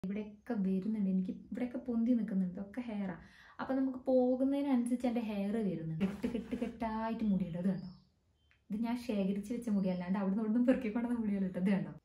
ഇവിടെയൊക്കെ വരുന്നുണ്ട് എനിക്ക് ഇവിടെയൊക്കെ പൊന്തി നിൽക്കുന്നുണ്ട് ഇതൊക്കെ ഹെയറാ അപ്പൊ നമുക്ക് പോകുന്നതിനനുസരിച്ച് എൻ്റെ ഹെയർ വരുന്നുണ്ട് കെട്ട് കെട്ട് കെട്ടായിട്ട് മുടിയുണ്ട് ഇത് കണ്ടോ ഇത് ഞാൻ ശേഖരിച്ച് വെച്ച മുടി അല്ലാണ്ട് അവിടുന്ന് ഇവിടുന്ന് പെറുക്കിക്കൊണ്ടുവന്ന മുടിയല്ല കേട്ടോ ഇത് കണ്ടോ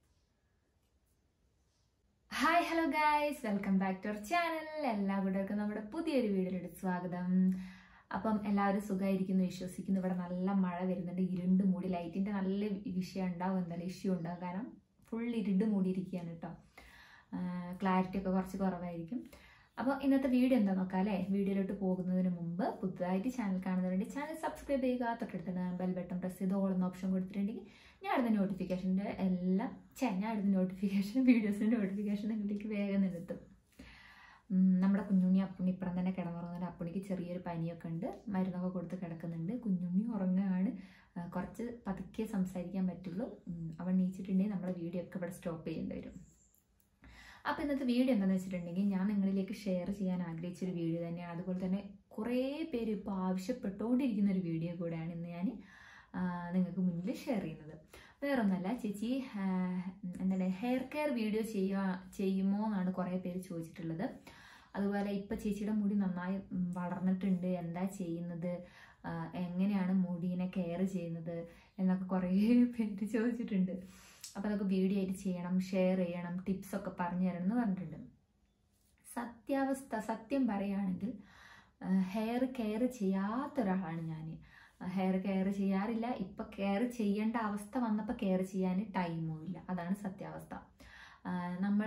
hi hello guys welcome back to our channel എല്ലാ കൂട്ടർക്കും നമ്മുടെ പുതിയൊരു വീഡിയോയിലേക്ക് സ്വാഗതം അപ്പം എല്ലാവരും സുഖമായിരിക്കുന്നു വിശ്വസിക്കുന്നു ഇവിടെ നല്ല മഴ വരുന്നുണ്ട് ഇരുണ്ട് മൂടി ലൈറ്റിന്റെ നല്ല വിഷയം ഉണ്ടാവും എന്തായാലും ഇഷ്യൂ ഉണ്ടാവും കാരണം ഫുൾ ഇരുണ്ട് മൂടിയിരിക്കുകയാണ് കേട്ടോ ക്ലാരിറ്റി ഒക്കെ കുറച്ച് കുറവായിരിക്കും അപ്പോൾ ഇന്നത്തെ വീഡിയോ എന്താ നോക്കാം അല്ലേ വീഡിയോയിലോട്ട് പോകുന്നതിന് മുമ്പ് പുതുതായിട്ട് ചാനൽ കാണുന്നവരുണ്ട് ചാനൽ സബ്സ്ക്രൈബ് ചെയ്യുക തൊട്ടടുത്ത് ബെൽ ബട്ടൺ പ്രസ് ചെയ്ത് ഓൾ എന്ന ഓപ്ഷൻ കൊടുത്തിട്ടുണ്ടെങ്കിൽ ഞാൻ ഇടുന്ന നോട്ടിഫിക്കേഷൻ്റെ എല്ലാം ചേ ഞാൻ ഇടുന്ന നോട്ടിഫിക്കേഷൻ വീഡിയോസിൻ്റെ നോട്ടിഫിക്കേഷൻ നിങ്ങളിലേക്ക് വേഗം എത്തും നമ്മുടെ കുഞ്ഞുണ്ണി അപ്പുണ്ണി ഇപ്പുറം തന്നെ കിടന്നുറങ്ങുന്നുണ്ട് അപ്പുണ്ണിക്ക് ചെറിയൊരു പനിയൊക്കെ ഉണ്ട് മരുന്നൊക്കെ കൊടുത്ത് കിടക്കുന്നുണ്ട് കുഞ്ഞുണ്ണി ഉറങ്ങുകയാണ് കുറച്ച് പതുക്കെ സംസാരിക്കാൻ പറ്റുള്ളൂ അവൻ നീച്ചിട്ടുണ്ടെങ്കിൽ നമ്മുടെ വീഡിയോ ഒക്കെ ഇവിടെ സ്റ്റോപ്പ് ചെയ്യേണ്ടി വരും അപ്പോൾ ഇന്നത്തെ വീഡിയോ എന്താണെന്ന് വെച്ചിട്ടുണ്ടെങ്കിൽ ഞാൻ നിങ്ങളിലേക്ക് ഷെയർ ചെയ്യാൻ ആഗ്രഹിച്ചൊരു വീഡിയോ തന്നെയാണ് അതുപോലെ തന്നെ കുറേ പേര് ഇപ്പോൾ ആവശ്യപ്പെട്ടുകൊണ്ടിരിക്കുന്ന ഒരു വീഡിയോ കൂടെയാണ് ഇന്ന് ഞാൻ നിങ്ങൾക്ക് മുന്നിൽ ഷെയർ ചെയ്യുന്നത് വേറൊന്നല്ല ചേച്ചി എന്താണ് ഹെയർ കെയർ വീഡിയോ ചെയ്യുക ചെയ്യുമോ എന്നാണ് കുറേ പേര് ചോദിച്ചിട്ടുള്ളത് അതുപോലെ ഇപ്പം ചേച്ചിയുടെ മുടി നന്നായി വളർന്നിട്ടുണ്ട് എന്താ ചെയ്യുന്നത് എങ്ങനെയാണ് മുടീനെ കെയർ ചെയ്യുന്നത് എന്നൊക്കെ കുറേ പേര് ചോദിച്ചിട്ടുണ്ട് അപ്പോൾ അതൊക്കെ വീഡിയോ ആയിട്ട് ചെയ്യണം ഷെയർ ചെയ്യണം ടിപ്സ് ഒക്കെ പറഞ്ഞു തരണം എന്ന് പറഞ്ഞിട്ടുണ്ട് സത്യാവസ്ഥ സത്യം പറയുകയാണെങ്കിൽ ഹെയർ കെയർ ചെയ്യാത്ത ഒരാളാണ് ഞാൻ ഹെയർ കെയർ ചെയ്യാറില്ല ഇപ്പം കെയർ ചെയ്യേണ്ട അവസ്ഥ വന്നപ്പോൾ കെയർ ചെയ്യാൻ ടൈമും ഇല്ല അതാണ് സത്യാവസ്ഥ നമ്മൾ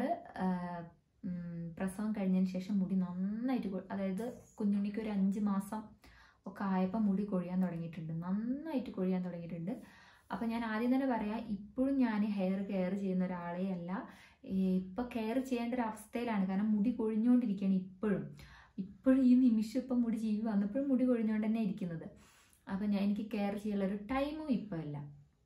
പ്രസവം കഴിഞ്ഞതിന് ശേഷം മുടി നന്നായിട്ട് അതായത് കുഞ്ഞുണ്ണിക്ക് ഒരു അഞ്ച് മാസം ഒക്കെ ആയപ്പോൾ മുടി കൊഴിയാൻ തുടങ്ങിയിട്ടുണ്ട് നന്നായിട്ട് കൊഴിയാൻ തുടങ്ങിയിട്ടുണ്ട് അപ്പം ഞാൻ ആദ്യം തന്നെ പറയാം ഇപ്പോഴും ഞാൻ ഹെയർ കെയർ ചെയ്യുന്ന ഒരാളെ അല്ല ഇപ്പം കെയർ ചെയ്യേണ്ട ഒരു അവസ്ഥയിലാണ് കാരണം മുടി കൊഴിഞ്ഞുകൊണ്ടിരിക്കുകയാണ് ഇപ്പോഴും ഇപ്പോഴും ഈ നിമിഷം ഇപ്പം മുടി ജീവി വന്നപ്പോഴും മുടി കൊഴിഞ്ഞുകൊണ്ട് തന്നെ ഇരിക്കുന്നത് അപ്പം ഞാൻ എനിക്ക് കെയർ ചെയ്യാനുള്ള ഒരു ടൈമും ഇപ്പം ഇല്ല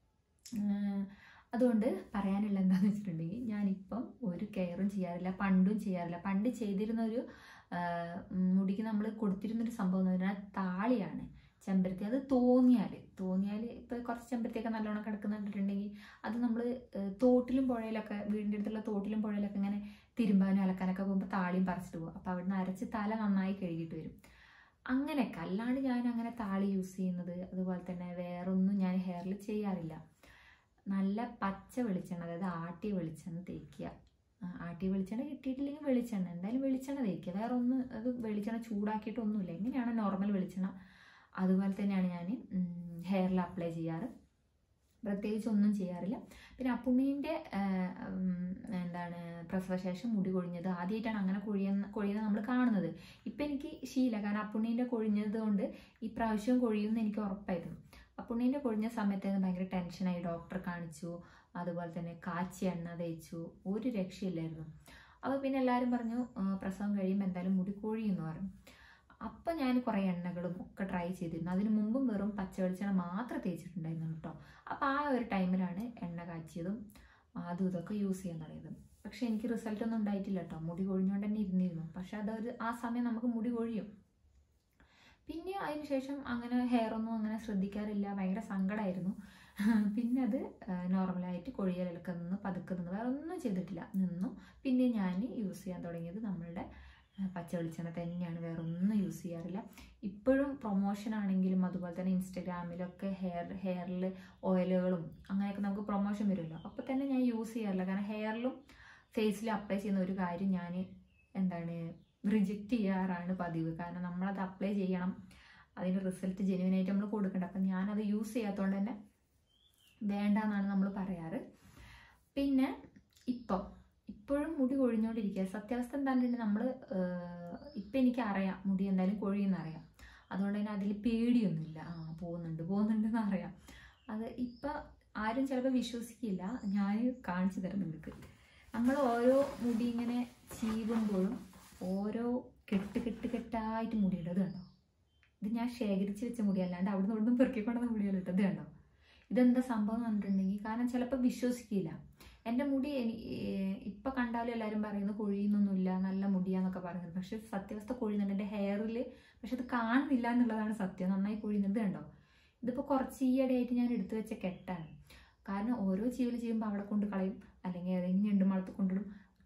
അതുകൊണ്ട് പറയാനുള്ള എന്താണെന്ന് വെച്ചിട്ടുണ്ടെങ്കിൽ ഞാനിപ്പം ഒരു കെയറും ചെയ്യാറില്ല പണ്ടും ചെയ്യാറില്ല പണ്ട് ചെയ്തിരുന്ന ഒരു മുടിക്ക് നമ്മൾ കൊടുത്തിരുന്നൊരു സംഭവം എന്ന് പറഞ്ഞാൽ താളിയാണ് ചെമ്പരത്തി അത് തോന്നിയാൽ തോന്നിയാൽ ഇപ്പോൾ കുറച്ച് ചെമ്പരത്തിയൊക്കെ നല്ലോണം കിടക്കുന്നുണ്ടെങ്കിൽ അത് നമ്മൾ തോട്ടിലും പുഴയിലൊക്കെ വീടിൻ്റെ അടുത്തുള്ള തോട്ടിലും പുഴയിലൊക്കെ ഇങ്ങനെ തിരുമ്പാനും അലക്കാനൊക്കെ പോകുമ്പോൾ താളിയും പറിച്ചിട്ട് പോകും അപ്പോൾ അവിടുന്ന് അരച്ച് തല നന്നായി കഴുകിയിട്ട് വരും അങ്ങനെയൊക്കെ അല്ലാണ്ട് ഞാൻ അങ്ങനെ താളി യൂസ് ചെയ്യുന്നത് അതുപോലെ തന്നെ വേറൊന്നും ഞാൻ ഹെയറിൽ ചെയ്യാറില്ല നല്ല പച്ച വെളിച്ചെണ്ണ അതായത് ആട്ടിയ വെളിച്ചെണ്ണ തേക്കുക ആട്ടിയ വെളിച്ചെണ്ണ കിട്ടിയിട്ടില്ലെങ്കിൽ വെളിച്ചെണ്ണ എന്തായാലും വെളിച്ചെണ്ണ തേക്കുക വേറെ ഒന്ന് അത് വെളിച്ചെണ്ണ ചൂടാക്കിയിട്ടൊന്നുമില്ല എങ്ങനെയാണ് നോർമൽ വെളിച്ചെണ്ണ അതുപോലെ തന്നെയാണ് ഞാൻ ഹെയറിൽ അപ്ലൈ ചെയ്യാറ് പ്രത്യേകിച്ച് ഒന്നും ചെയ്യാറില്ല പിന്നെ അപ്പുണ്ണീൻ്റെ എന്താണ് പ്രസവശേഷം മുടി കൊഴിഞ്ഞത് ആദ്യമായിട്ടാണ് അങ്ങനെ കൊഴിയുന്ന കൊഴിയുന്നത് നമ്മൾ കാണുന്നത് ഇപ്പം എനിക്ക് ശീല കാരണം അപ്പുണ്ണീൻ്റെ കൊഴിഞ്ഞത് കൊണ്ട് ഈ പ്രാവശ്യം കൊഴിയുമെന്ന് എനിക്ക് ഉറപ്പായിരുന്നു അപ്പുണ്ണീൻ്റെ കൊഴിഞ്ഞ സമയത്ത് ഭയങ്കര ടെൻഷനായി ഡോക്ടറെ കാണിച്ചു അതുപോലെ തന്നെ കാച്ചി എണ്ണ തേച്ചു ഒരു രക്ഷയില്ലായിരുന്നു അപ്പോൾ പിന്നെ എല്ലാവരും പറഞ്ഞു പ്രസവം കഴിയുമ്പോൾ എന്തായാലും മുടി കൊഴിയുമെന്ന് പറഞ്ഞു അപ്പം ഞാൻ കുറേ എണ്ണകളും ഒക്കെ ട്രൈ ചെയ്തിരുന്നു അതിന് മുമ്പും വെറും പച്ച വെളിച്ചെണ്ണ മാത്രം തേച്ചിട്ടുണ്ടായിരുന്നു കേട്ടോ അപ്പോൾ ആ ഒരു ടൈമിലാണ് എണ്ണ കാച്ചിയതും അതും ഇതൊക്കെ യൂസ് ചെയ്യാൻ തുടങ്ങിയത് പക്ഷെ എനിക്ക് റിസൾട്ട് ഒന്നും ഉണ്ടായിട്ടില്ല കേട്ടോ മുടി കൊഴിഞ്ഞുകൊണ്ട് തന്നെ ഇരുന്നിരുന്നു പക്ഷെ അതൊരു ആ സമയം നമുക്ക് മുടി കൊഴിയും പിന്നെ അതിന് ശേഷം അങ്ങനെ ഹെയർ ഒന്നും അങ്ങനെ ശ്രദ്ധിക്കാറില്ല ഭയങ്കര സങ്കടമായിരുന്നു പിന്നെ അത് നോർമലായിട്ട് കൊഴിയലൊക്കെ നിന്ന് പതുക്കെ നിന്ന് വേറെ ഒന്നും ചെയ്തിട്ടില്ല നിന്നു പിന്നെ ഞാൻ യൂസ് ചെയ്യാൻ തുടങ്ങിയത് നമ്മളുടെ പച്ച വെളിച്ചെണ്ണ തന്നെയാണ് വേറെ ഒന്നും യൂസ് ചെയ്യാറില്ല ഇപ്പോഴും പ്രൊമോഷൻ ആണെങ്കിലും അതുപോലെ തന്നെ ഇൻസ്റ്റഗ്രാമിലൊക്കെ ഹെയർ ഹെയറിൽ ഓയിലുകളും അങ്ങനെയൊക്കെ നമുക്ക് പ്രൊമോഷൻ വരുമല്ലോ അപ്പോൾ തന്നെ ഞാൻ യൂസ് ചെയ്യാറില്ല കാരണം ഹെയറിലും ഫേസിലും അപ്ലൈ ചെയ്യുന്ന ഒരു കാര്യം ഞാൻ എന്താണ് റിജക്റ്റ് ചെയ്യാറാണ് പതിവ് കാരണം നമ്മളത് അപ്ലൈ ചെയ്യണം അതിന് റിസൾട്ട് ജെനുവിനായിട്ട് നമ്മൾ കൊടുക്കണ്ട അപ്പം ഞാനത് യൂസ് ചെയ്യാത്തതുകൊണ്ട് തന്നെ വേണ്ട എന്നാണ് നമ്മൾ പറയാറ് പിന്നെ ഇപ്പം ഇപ്പോഴും മുടി കൊഴിഞ്ഞുകൊണ്ടിരിക്കുക സത്യാവസ്ഥ എന്താണെന്നുണ്ടെങ്കിൽ നമ്മൾ ഇപ്പം എനിക്ക് അറിയാം മുടി എന്തായാലും കൊഴിയുന്ന അറിയാം അതുകൊണ്ട് തന്നെ അതിൽ പേടിയൊന്നുമില്ല ആ പോകുന്നുണ്ട് പോകുന്നുണ്ടെന്ന് അറിയാം അത് ഇപ്പം ആരും ചിലപ്പോൾ വിശ്വസിക്കില്ല ഞാൻ കാണിച്ചു തരാം നിങ്ങൾക്ക് നമ്മൾ ഓരോ മുടി ഇങ്ങനെ ചീവുമ്പോഴും ഓരോ കെട്ട് കെട്ട് കെട്ടായിട്ട് മുടിയുള്ളത് കണ്ടോ ഇത് ഞാൻ ശേഖരിച്ച് വെച്ച മുടി അല്ലാണ്ട് അവിടുന്ന് ഇവിടുന്ന് പെറുക്കിക്കൊണ്ടുവന്ന മുടിയല്ല ഇത് കണ്ടോ ഇതെന്താ സംഭവം എന്ന് പറഞ്ഞിട്ടുണ്ടെങ്കിൽ കാരണം ചിലപ്പോൾ വിശ്വസിക്കില്ല എൻ്റെ മുടി ഇപ്പം കണ്ടാലും എല്ലാവരും പറയുന്നു കൊഴിയുന്നൊന്നുമില്ല നല്ല മുടിയാന്നൊക്കെ പറയുന്നത് പക്ഷെ സത്യാവസ്ഥ കൊഴിയുന്നുണ്ട് എൻ്റെ ഹെയറിൽ പക്ഷെ അത് കാണുന്നില്ല എന്നുള്ളതാണ് സത്യം നന്നായി കൊഴിയുന്നത് കണ്ടോ ഇതിപ്പോൾ കുറച്ച് ഈയിടെയായിട്ട് ഞാൻ എടുത്തു വെച്ച കെട്ടാണ് കാരണം ഓരോ ചീവൽ ചെയ്യുമ്പോൾ അവിടെ കൊണ്ട് കളയും അല്ലെങ്കിൽ ഏതെങ്കിലും ഞണ്ട് മളത്ത് കൊണ്ടിടും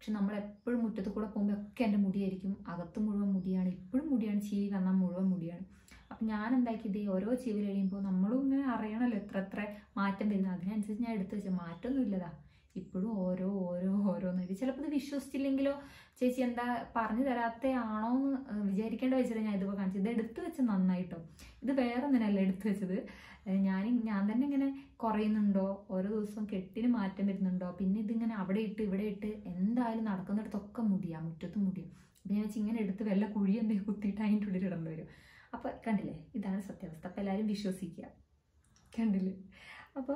പക്ഷെ നമ്മൾ എപ്പോഴും മുറ്റത്ത് കൂടെ പോകുമ്പോൾ ഒക്കെ എൻ്റെ മുടിയായിരിക്കും അകത്ത് മുഴുവൻ മുടിയാണ് ഇപ്പോഴും മുടിയാണ് ചീവി വന്നാൽ മുഴുവൻ മുടിയാണ് അപ്പം ഞാൻ എന്താക്കി ഇത് ഓരോ ചീവി കഴിയുമ്പോൾ നമ്മളും ഇങ്ങനെ അറിയണമല്ലോ എത്ര എത്ര മാറ്റം വരുന്നത് അതിനനുസരിച്ച് ഞാൻ എടുത്തു വെച്ചാൽ മാറ്റമൊന്നും ഇല്ലതാ ഇപ്പോഴും ഓരോ ഓരോ ഓരോന്നായിട്ട് ചിലപ്പോൾ ഇത് വിശ്വസിച്ചില്ലെങ്കിലോ ചേച്ചി എന്താ പറഞ്ഞു തരാത്ത ആണോ എന്ന് വിചാരിക്കേണ്ട വെച്ചിട്ട് ഞാൻ ഇതിപ്പോൾ കാണിച്ചത് ഇത് എടുത്തു വെച്ച് നന്നായിട്ടോ ഇത് വേറെ ഒന്നിനല്ല എടുത്തു വെച്ചത് ഏഹ് ഞാൻ ഞാൻ തന്നെ ഇങ്ങനെ കുറയുന്നുണ്ടോ ഓരോ ദിവസവും കെട്ടിന് മാറ്റം വരുന്നുണ്ടോ പിന്നെ ഇതിങ്ങനെ അവിടെ ഇട്ട് ഇവിടെ ഇട്ട് എന്തായാലും നടക്കുന്നിടത്തൊക്കെ മുടിയാ മുറ്റത്ത് മുടിയും അപ്പം ഞാൻ വെച്ച് ഇങ്ങനെ എടുത്ത് വല്ല കുഴി എന്തെങ്കിലും കുത്തിയിട്ട് അതിൻ്റെ ഉള്ളിൽ ഇടേണ്ടി വരും അപ്പോൾ കണ്ടില്ലേ ഇതാണ് സത്യാവസ്ഥ അപ്പം എല്ലാവരും വിശ്വസിക്കുക കണ്ടില്ലേ അപ്പം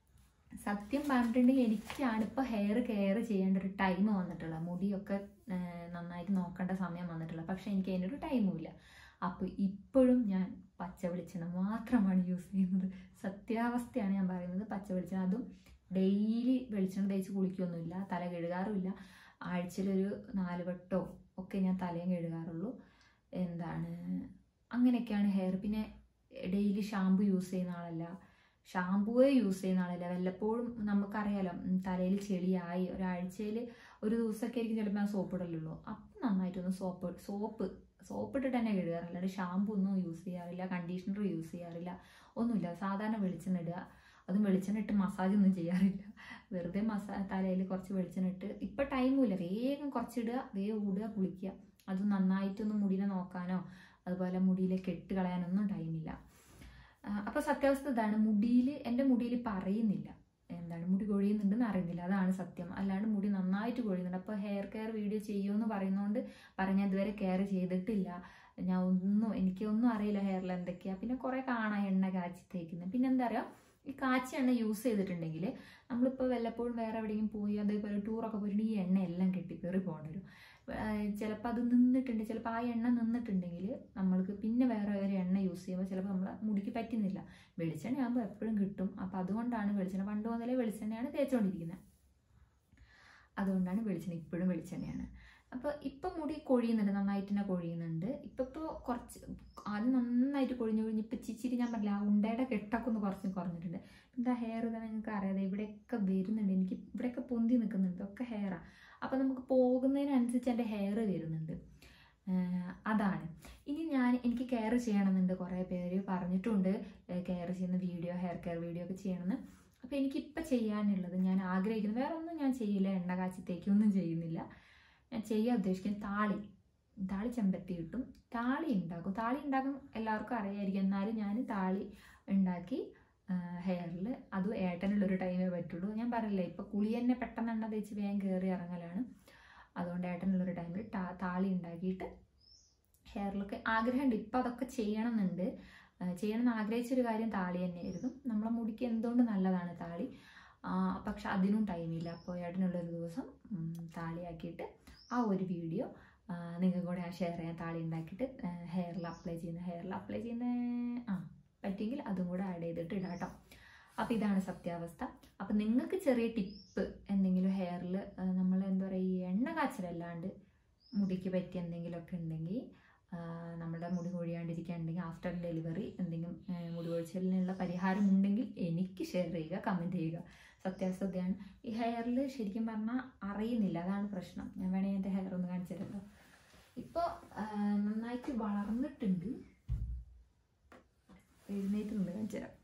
സത്യം പറഞ്ഞിട്ടുണ്ടെങ്കിൽ എനിക്കാണ് ഇപ്പോൾ ഹെയർ കെയർ ചെയ്യേണ്ട ഒരു ടൈം വന്നിട്ടുള്ളത് മുടിയൊക്കെ ഏഹ്, നന്നായിട്ട് നോക്കേണ്ട സമയം വന്നിട്ടുള്ളത് പക്ഷേ എനിക്ക് അതിനൊരു ടൈമും ഇല്ല അപ്പോൾ ഇപ്പോഴും ഞാൻ പച്ച വെളിച്ചെണ്ണ മാത്രമാണ് യൂസ് ചെയ്യുന്നത് സത്യാവസ്ഥയാണ് ഞാൻ പറയുന്നത് പച്ച വെളിച്ചെണ്ണ അതും ഡെയിലി വെളിച്ചെണ്ണ തേച്ച് കുളിക്കുകയൊന്നുമില്ല തല കഴുകാറുമില്ല ആഴ്ചയിലൊരു നാല് വട്ടോ ഒക്കെ ഞാൻ തലയും കഴുകാറുള്ളൂ എന്താണ് അങ്ങനെയൊക്കെയാണ് ഹെയർ പിന്നെ ഡെയിലി ഷാമ്പു യൂസ് ചെയ്യുന്ന ആളല്ല ഷാമ്പുവേ യൂസ് ചെയ്യുന്ന ആളല്ല വല്ലപ്പോഴും നമുക്കറിയാലോ തലയിൽ ചെളിയായി ഒരാഴ്ചയിൽ ഒരു ദിവസമൊക്കെ ആയിരിക്കും ചിലപ്പോൾ ഞാൻ സോപ്പ് ഇടലുള്ളൂ അപ്പം നന്നായിട്ടൊന്ന് സോപ്പ് സോപ്പ് സോപ്പ് ഇട്ടിട്ട് തന്നെ കഴുകാറില്ല അല്ലാണ്ട് ഷാമ്പു ഒന്നും യൂസ് ചെയ്യാറില്ല കണ്ടീഷണർ യൂസ് ചെയ്യാറില്ല ഒന്നുമില്ല സാധാരണ വെളിച്ചെണ്ണ ഇടുക അതും വെളിച്ചെണ്ണ ഇട്ട് മസാജ് ഒന്നും ചെയ്യാറില്ല വെറുതെ മസാ തലയിൽ കുറച്ച് വെളിച്ചെണ്ണ ഇട്ട് ഇപ്പം ടൈമും ഇല്ല വേഗം കുറച്ചിടുക വേഗം ഊടുക കുളിക്കുക അത് നന്നായിട്ടൊന്നും മുടിനെ നോക്കാനോ അതുപോലെ മുടിയിലെ കെട്ട് കളയാനൊന്നും ടൈമില്ല അപ്പോൾ സത്യാവസ്ഥ ഇതാണ് മുടിയിൽ എൻ്റെ മുടിയിൽ പറയുന്നില്ല എന്താണ് മുടി കൊഴിയുന്നുണ്ടെന്ന് അറിയുന്നില്ല അതാണ് സത്യം അല്ലാണ്ട് മുടി നന്നായിട്ട് കൊഴിയുന്നുണ്ട് അപ്പോൾ ഹെയർ കെയർ വീഡിയോ ചെയ്യുമെന്ന് പറയുന്നതുകൊണ്ട് പറഞ്ഞ ഇതുവരെ കെയർ ചെയ്തിട്ടില്ല ഞാൻ ഒന്നും എനിക്കൊന്നും അറിയില്ല ഹെയറിൽ എന്തൊക്കെയാണ് പിന്നെ കുറേ കാണാം എണ്ണ കാച്ചി തേക്കുന്നത് പിന്നെ എന്താ പറയുക ഈ കാച്ചി എണ്ണ യൂസ് ചെയ്തിട്ടുണ്ടെങ്കിൽ നമ്മളിപ്പോൾ വല്ലപ്പോഴും വേറെ എവിടെയെങ്കിലും പോയി അതേപോലെ ടൂറൊക്കെ പോയിട്ടുണ്ടെങ്കിൽ ഈ എണ്ണ എല്ലാം കെട്ടിക്കേറി പോകേണ്ടി വരും ചിലപ്പോൾ അത് നിന്നിട്ടുണ്ട് ചിലപ്പോൾ ആ എണ്ണ നിന്നിട്ടുണ്ടെങ്കിൽ നമ്മൾക്ക് പിന്നെ വേറെ ഒരു എണ്ണ യൂസ് ചെയ്യുമ്പോൾ ചിലപ്പോൾ നമ്മളെ മുടിക്ക് പറ്റുന്നില്ല വെളിച്ചെണ്ണ ആകുമ്പോൾ എപ്പോഴും കിട്ടും അപ്പോൾ അതുകൊണ്ടാണ് വെളിച്ചെണ്ണ പണ്ട് മുതലേ വെളിച്ചെണ്ണയാണ് തേച്ചുകൊണ്ടിരിക്കുന്നത് അതുകൊണ്ടാണ് വെളിച്ചെണ്ണ ഇപ്പോഴും വെളിച്ചെണ്ണയാണ് അപ്പോൾ ഇപ്പം മുടി കൊഴിയുന്നുണ്ട് നന്നായിട്ട് തന്നെ കൊഴിയുന്നുണ്ട് ഇപ്പം ഇപ്പോൾ കുറച്ച് ആദ്യം നന്നായിട്ട് കൊഴിഞ്ഞു കൊഴിഞ്ഞ് ഇപ്പം ചിച്ചിരി ഞാൻ പറഞ്ഞില്ല ആ ഉണ്ടയുടെ കെട്ടൊക്കെ ഒന്ന് കുറച്ച് കുറഞ്ഞിട്ടുണ്ട് എന്താ ഹെയർ തന്നെ നിങ്ങൾക്ക് അറിയാതെ ഇവിടെയൊക്കെ വരുന്നുണ്ട് എനിക്ക് ഇവിടെയൊക്കെ പൊന്തി നിൽക്കുന്നുണ്ട് ഇതൊക്കെ ഹെയറാണ് അപ്പോൾ നമുക്ക് പോകുന്നതിനനുസരിച്ച് എൻ്റെ ഹെയർ വരുന്നുണ്ട് ആഹ് അതാണ് ഇനി ഞാൻ എനിക്ക് കെയർ ചെയ്യണമെന്നുണ്ട് കുറേ പേര് പറഞ്ഞിട്ടുണ്ട് കെയർ ചെയ്യുന്ന വീഡിയോ ഹെയർ കെയർ വീഡിയോ ഒക്കെ ചെയ്യണമെന്ന് അപ്പോൾ എനിക്കിപ്പോൾ ചെയ്യാനുള്ളത് ഞാൻ ആഗ്രഹിക്കുന്നത് വേറെ ഒന്നും ഞാൻ ചെയ്യില്ല എണ്ണ കാച്ചി തേക്കൊന്നും ചെയ്യുന്നില്ല ഞാൻ ചെയ്യാൻ ഉദ്ദേശിക്കുന്നത് താളി താളി ചെമ്പരത്തി കിട്ടും താളി ഉണ്ടാക്കും താളി ഉണ്ടാക്കും എല്ലാവർക്കും അറിയായിരിക്കും എന്നാലും ഞാൻ താളി ഉണ്ടാക്കി ഹെയറിൽ അതും ഏട്ടനുള്ളൊരു ടൈമേ പറ്റുള്ളൂ ഞാൻ പറയില്ലേ ഇപ്പോൾ കുളി തന്നെ പെട്ടെന്ന് എണ്ണ തേച്ച് വേഗം കയറി ഇറങ്ങലാണ് അതുകൊണ്ട് ഏട്ടനുള്ളൊരു ടൈമിൽ താ താളി ഉണ്ടാക്കിയിട്ട് ഹെയറിലൊക്കെ ആഗ്രഹമുണ്ട് ഇപ്പം അതൊക്കെ ചെയ്യണമെന്നുണ്ട് ആ, ചെയ്യണമെന്ന് ആഗ്രഹിച്ചൊരു കാര്യം താളി തന്നെയായിരുന്നു നമ്മളെ മുടിക്ക് എന്തുകൊണ്ട് നല്ലതാണ് താളി ആ, പക്ഷെ അതിനും ടൈമില്ല അപ്പോൾ ഏട്ടനുള്ളൊരു ദിവസം ഉം, താളിയാക്കിയിട്ട് ആ ഒരു വീഡിയോ നിങ്ങൾക്ക് കൂടെ ഞാൻ ഷെയർ ചെയ്യാൻ താളി ഉണ്ടാക്കിയിട്ട് ഹെയറിൽ അപ്ലൈ ചെയ്യുന്ന ഹെയറിൽ അപ്ലൈ ചെയ്യുന്ന ആ പറ്റിയെങ്കിൽ അതും കൂടെ ആഡ് ചെയ്തിട്ട് ഇടാം കേട്ടോ അപ്പോൾ ഇതാണ് സത്യാവസ്ഥ അപ്പോൾ നിങ്ങൾക്ക് ചെറിയ ടിപ്പ് എന്തെങ്കിലും ഹെയറിൽ നമ്മൾ എന്താ പറയുക ഈ എണ്ണ കാച്ചലല്ലാണ്ട് മുടിക്ക് പറ്റിയ എന്തെങ്കിലുമൊക്കെ ഉണ്ടെങ്കിൽ ആ, നമ്മുടെ മുടി കൊഴിയാണ്ടിരിക്കാനുണ്ടെങ്കിൽ ആഫ്റ്റർ ഡെലിവറി എന്തെങ്കിലും ആ, മുടി കൊഴിച്ചിലിനുള്ള പരിഹാരം ഉണ്ടെങ്കിൽ എനിക്ക് ഷെയർ ചെയ്യുക കമൻറ്റ് ചെയ്യുക സത്യാവസ്ഥയാണ് ഈ ഹെയറിൽ ശരിക്കും പറഞ്ഞാൽ അറിയുന്നില്ല അതാണ് പ്രശ്നം ഞാൻ വേണമെങ്കിൽ എൻ്റെ ഹെയർ ഒന്ന് കാണിച്ചു തരാമല്ലോ ഇപ്പോൾ നന്നായിട്ട് വളർന്നിട്ടുണ്ട് എഴുന്നേറ്റ് നിന്ന് കാണിച്ചു തരാം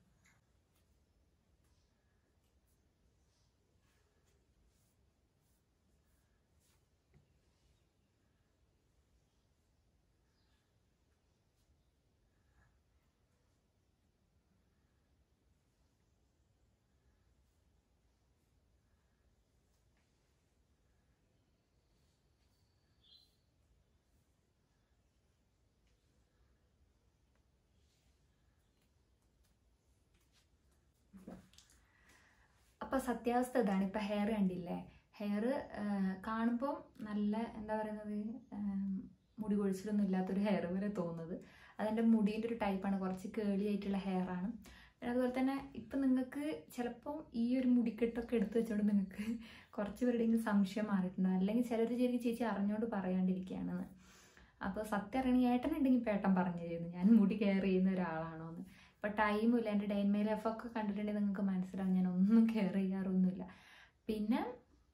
അപ്പൊ സത്യാവസ്ഥ ഇതാണ് ഇപ്പൊ ഹെയർ കണ്ടില്ലേ ഹെയർ കാണുമ്പോൾ നല്ല എന്താ പറയുന്നത് ആം, മുടി കൊഴിച്ചിലൊന്നും ഇല്ലാത്തൊരു ഹെയർ പോലെ തോന്നുന്നത് അതെൻ്റെ മുടീൻ്റെ ഒരു ടൈപ്പാണ് കുറച്ച് കേളി ആയിട്ടുള്ള ഹെയർ ആണ് പിന്നെ അതുപോലെ തന്നെ ഇപ്പം നിങ്ങൾക്ക് ചിലപ്പം ഈ ഒരു മുടിക്കെട്ടൊക്കെ എടുത്തു വെച്ചോണ്ട് നിങ്ങൾക്ക് കുറച്ച് പേരുടെയെങ്കിലും സംശയം മാറിയിട്ടുണ്ടോ അല്ലെങ്കിൽ ചിലർ ശരിക്കും ചേച്ചി അറിഞ്ഞുകൊണ്ട് പറയാണ്ടിരിക്കുകയാണെന്ന് അപ്പോൾ സത്യം അറിയണമെങ്കിൽ ഏട്ടനുണ്ടെങ്കിൽ ഇപ്പം ഏട്ടൻ പറഞ്ഞു തരുന്നു ഞാൻ മുടി കെയർ ചെയ്യുന്ന ഒരാളാണോ എന്ന് ഇപ്പം ടൈമും ഇല്ല എൻ്റെ ഡേ മൈ ലൈഫൊക്കെ കണ്ടിട്ടുണ്ടെങ്കിൽ നിങ്ങൾക്ക് മനസ്സിലാവും ഞാൻ ഒന്നും കെയർ ചെയ്യാറൊന്നുമില്ല പിന്നെ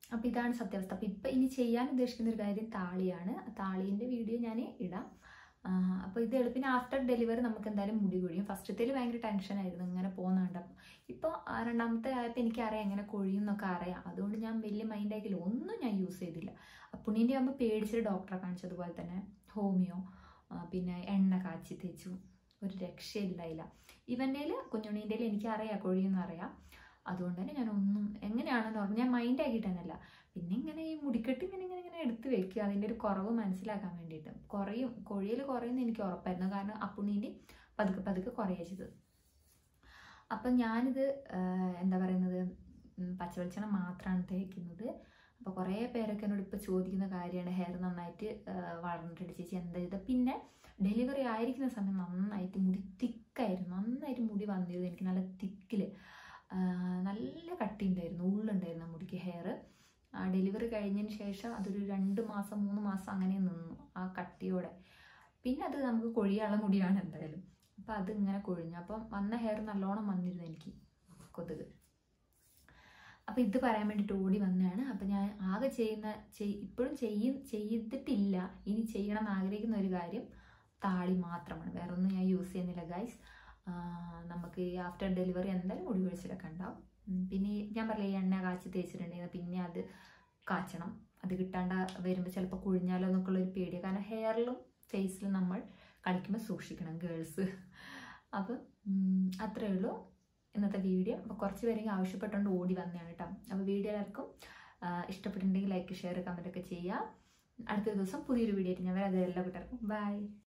അപ്പോൾ ഇതാണ് സത്യാവസ്ഥ അപ്പോൾ ഇപ്പം ഇനി ചെയ്യാൻ ഉദ്ദേശിക്കുന്ന ഒരു കാര്യം താളിയാണ് താളീൻ്റെ വീഡിയോ ഞാൻ ഇടാം അപ്പോൾ ഇത് എളുപ്പിന് ആഫ്റ്റർ ഡെലിവറി നമുക്ക് എന്തായാലും മുടി കൊഴിയും ഫസ്റ്റത്തേൽ ഭയങ്കര ടെൻഷനായിരുന്നു ഇങ്ങനെ പോകുന്നുണ്ട് ഇപ്പോൾ രണ്ടാമത്തെ ആയപ്പോൾ എനിക്കറിയാം എങ്ങനെ കൊഴിയും എന്നൊക്കെ അറിയാം അതുകൊണ്ട് ഞാൻ വലിയ മൈൻഡ് ആക്കിയില്ല ഒന്നും ഞാൻ യൂസ് ചെയ്തില്ല പുണ്ണിൻ്റെ ആകുമ്പോൾ പേടിച്ചിട്ട് ഡോക്ടറെ കാണിച്ചതുപോലെ തന്നെ ഹോമിയോ പിന്നെ എണ്ണ കാച്ചി തേച്ചു ഒരു രക്ഷയില്ലായില്ല ഇവൻ്റെ കുഞ്ഞുണ്ണീൻ്റെ എനിക്കറിയാം കൊഴിയെന്ന് അറിയാം അതുകൊണ്ട് തന്നെ ഞാൻ ഒന്നും എങ്ങനെയാണെന്ന് പറഞ്ഞു ഞാൻ മൈൻഡ് ആക്കിയിട്ടല്ല പിന്നെ ഇങ്ങനെ ഈ മുടിക്കെട്ട് ഇങ്ങനെ ഇങ്ങനെ ഇങ്ങനെ എടുത്ത് വെക്കുക അതിൻ്റെ ഒരു കുറവ് മനസ്സിലാക്കാൻ വേണ്ടിയിട്ട് കുറയും കൊഴിയൽ കുറയുമെന്ന് എനിക്ക് ഉറപ്പായിരുന്നു കാരണം അപ്പുണ്ണീൻ്റെ പതുക്കെ പതുക്കെ കുറയുക ചെയ്തത് അപ്പം ഞാനിത് എന്താ പറയുന്നത് പച്ചവെളിച്ചെണ്ണ മാത്രമാണ് തേക്കുന്നത് അപ്പോൾ കുറേ പേരൊക്കെ എന്നോട് ഇപ്പോൾ ചോദിക്കുന്ന കാര്യമാണ് ഹെയർ നന്നായിട്ട് വളർന്നിട്ടുണ്ട് ചേച്ചി എന്താ ചെയ്തത് പിന്നെ ഡെലിവറി ആയിരിക്കുന്ന സമയം നന്നായിട്ട് മുടി തിക്കായിരുന്നു നന്നായിട്ട് മുടി വന്നിരുന്നു എനിക്ക് നല്ല തിക്കിൽ നല്ല കട്ടി ഉണ്ടായിരുന്നു ഉള്ളുണ്ടായിരുന്നു മുടിക്ക് ഹെയർ ഡെലിവറി കഴിഞ്ഞതിന് ശേഷം അതൊരു രണ്ട് മാസം മൂന്ന് മാസം അങ്ങനെ നിന്നു ആ കട്ടിയോടെ പിന്നെ അത് നമുക്ക് കൊഴിയാനുള്ള മുടിയാണ് എന്തായാലും അപ്പം അത് ഇങ്ങനെ കൊഴിഞ്ഞു അപ്പം വന്ന ഹെയർ നല്ലോണം വന്നിരുന്നു എനിക്ക് കൊതുക് അപ്പം ഇത് പറയാൻ വേണ്ടിയിട്ട് ഓടി വന്നതാണ് അപ്പം ഞാൻ ആകെ ചെയ്യുന്ന ഇപ്പോഴും ചെയ്യ ചെയ്തിട്ടില്ല ഇനി ചെയ്യണം എന്ന് ആഗ്രഹിക്കുന്ന ഒരു കാര്യം താളി മാത്രമാണ് വേറെ ഒന്നും ഞാൻ യൂസ് ചെയ്യുന്നില്ല ഗൈസ് നമുക്ക് ഈ ആഫ്റ്റർ ഡെലിവറി എന്തായാലും മുടി കൊഴിച്ചിലൊക്കെ ഉണ്ടാവും പിന്നെ ഞാൻ പറയില്ല ഈ എണ്ണ കാച്ചി തേച്ചിട്ടുണ്ടെങ്കിൽ പിന്നെ അത് കാച്ചണം അത് കിട്ടാണ്ട് വരുമ്പോൾ ചിലപ്പോൾ കുഴിഞ്ഞാലോ എന്നൊക്കെ ഉള്ളൊരു പേടിയാണ് കാരണം ഹെയറിലും ഫേസിലും നമ്മൾ കളിക്കുമ്പോൾ സൂക്ഷിക്കണം ഗേൾസ് അപ്പം അത്രയേ ഉള്ളൂ ഇന്നത്തെ വീഡിയോ അപ്പോൾ കുറച്ച് പേരെങ്കിലും ആവശ്യപ്പെട്ടുകൊണ്ട് ഓടി വന്നതാണ് കേട്ടോ അപ്പോൾ വീഡിയോ എല്ലാവർക്കും ഇഷ്ടപ്പെട്ടിട്ടുണ്ടെങ്കിൽ ലൈക്ക് ഷെയർ കമൻ്റ് ഒക്കെ ചെയ്യുക അടുത്ത ദിവസം പുതിയൊരു വീഡിയോ ആയിട്ട് ഞാൻ വരാം അതെല്ലാം കൂട്ടുകാർക്കും ബൈ